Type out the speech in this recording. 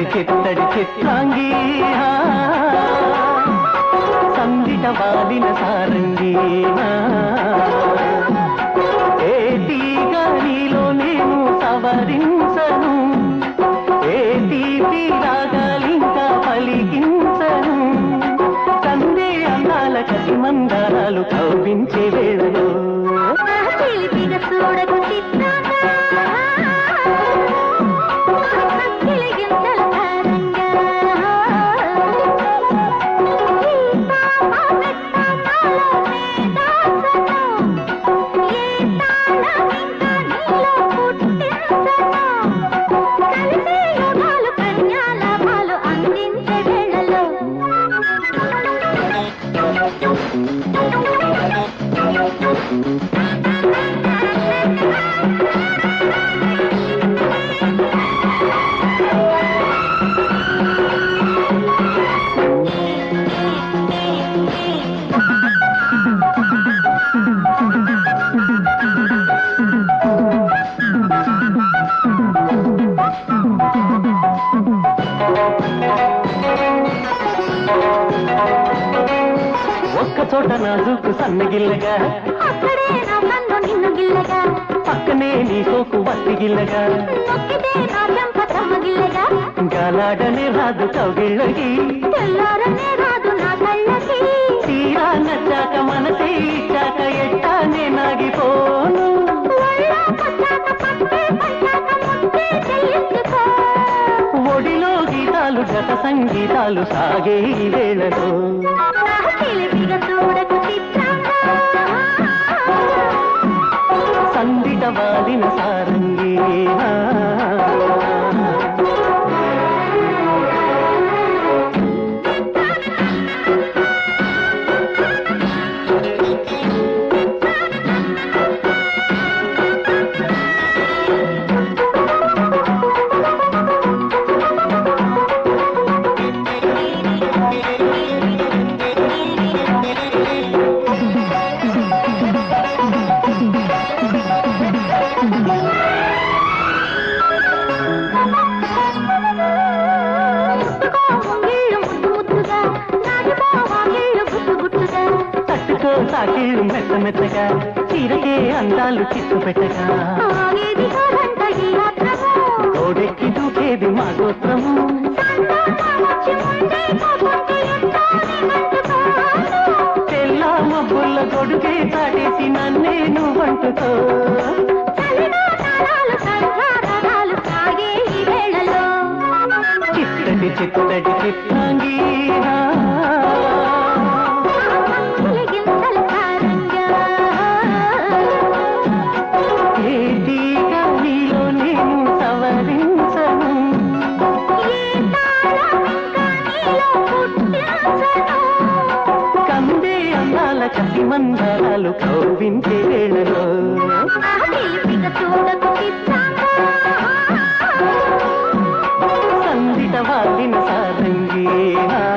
చిత్తడి చిత్రాంగి ఆ, సందిట వాలిన సారంగి ఆ, ఏ తీగ నీలో నేను సవరించను ఏ తీపి రాగాలింకా పలికించను కందే అందాల కసి మందారాలు కవ్వించే వేళలో చిలిపిగా చూడకు చిత్రంగా గిలిగింతల తారంగా ఈ పాప పెట్ట నాలోనే దాచను ఏ తాళం ఇంకా నీలో పుట్టించను కలిసే యోగాలు కన్యాలాభాలు అందించే వేళలో ఒక్క చోట నాజుకు సన్నగిల్లగా అక్కడే నా కన్ను నిన్ను గిల్లగా పక్కనే నీ సోకు వత్తి గిల్లగా నొక్కితే నా చెంప తమ్మగిల్లగా గాలాడనే రాదు కౌగిళ్ళకి తెల్లారనే రాదు నా కళ్ళకి తీరా నచ్చాక మనసే ఇచ్చాక ఎట్టానే నాగిపోను ఒళ్ళో పచ్చాక పట్టే పట్టాక ముట్టే చెయ్యించుకో ఒడిలో గీతాలు జత సంగీతాలు సాగే ఈ వేళలో నా చిలిపిగా చూడకు చిత్రంగా సందిట వాలిన సారంగి ఆ. ముట్టుకో ముంగిళ్ళు ముద్దు ముద్దుగా నాటిపో వాకిళ్ళు గుట్టు గుట్టుగా తట్టుకో సాకిళ్ళు మెత్త మెత్తగా చీరకే అందాలు చిత్తు పెట్టగా ఆగేది కాదంట ఈ యాత్రము తోడెక్కి దూకేది మా గోత్రము సంతోషమొచ్చి ముందే పోకుంటే ఎంతో నిన్నంటుకోను. తెల్ల మబ్బుల్ల కొడుకే చాటేసి నన్నే నువ్వంటుకో చలిలో తాళాలు సంధ్యారాగాలు సాగే ఈ వేళలో. చిత్తడి చిత్తడి చిత్తాంగి ఆ. గిలిగింతల సారంగా. ఏ తీగ నీలో నేను సవరించను ఏ తాళం ఇంకా నీలో పుట్టించను. కందే అందాల కసి మందారాలు కౌవించే వేళలో ఆ చిలిపిగా చూడకు చిత్రంగా. సందిట వాలిన సారంగి ఆ.